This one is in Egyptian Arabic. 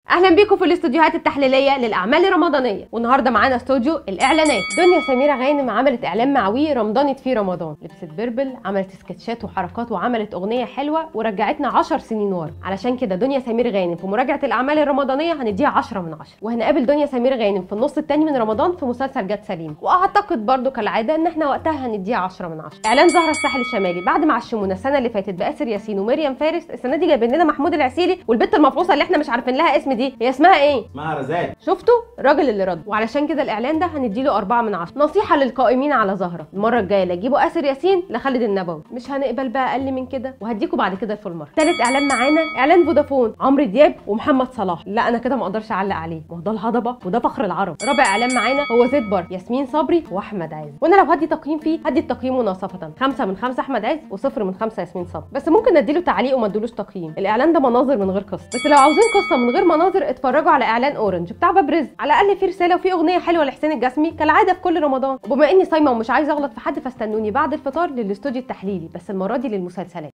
اهلا بيكم في الاستوديوهات التحليليه للاعمال الرمضانيه والنهارده معانا استوديو الاعلانات دنيا سميره غانم عملت اعلان مع وي رمضانت في رمضان لبست بربل عملت سكتشات وحركات وعملت اغنيه حلوه ورجعتنا 10 سنين ورا علشان كده دنيا سمير غانم في مراجعه الاعمال الرمضانيه هنديها 10 من 10 وهنقابل دنيا سمير غانم في النص الثاني من رمضان في مسلسل جت سليم واعتقد برضو كالعاده ان احنا وقتها هنديها 10 من 10 اعلان زهره الساحل الشمالي بعد ما عشمونا السنه اللي فاتت باسر ياسين ومريم فارس السنه دي جايبين لنا محمود العسيلي والبت المفروسه اللي احنا مش عارفين لها اسم دي هي اسمها ايه اسمها رزان شفتوا الراجل اللي رد وعلشان كده الاعلان ده هنديله أربعة من عشرة نصيحه للقائمين على زهره المره الجايه لا تجيبوا اسر ياسين لخالد النبوي مش هنقبل بقى اقل من كده وهديكوا بعد كده الفول مره تالت اعلان معانا اعلان فودافون عمرو دياب ومحمد صلاح لا انا كده ما اقدرش اعلق عليه ما هو ده الهضبه وده فخر العرب رابع اعلان معانا هو زيد بار ياسمين صبري واحمد عز وانا لو هدي تقييم فيه هدي التقييم مناصفه خمسة من خمسة احمد عز وصفر من خمسة ياسمين صبري بس ممكن اديله تعليق وما اديلوش تقييم الاعلان ده مناظر من غير قصه بس لو عاوزين قصه من غير مناظر اتفرجوا على اعلان اورنج بتاع باب رزق على الاقل في رساله وفي اغنيه حلوه لحسين الجسمي كالعاده في كل رمضان وبما اني صايمه ومش عايزه اغلط في حد فاستنوني بعد الفطار للاستوديو التحليلي بس المره دي للمسلسلات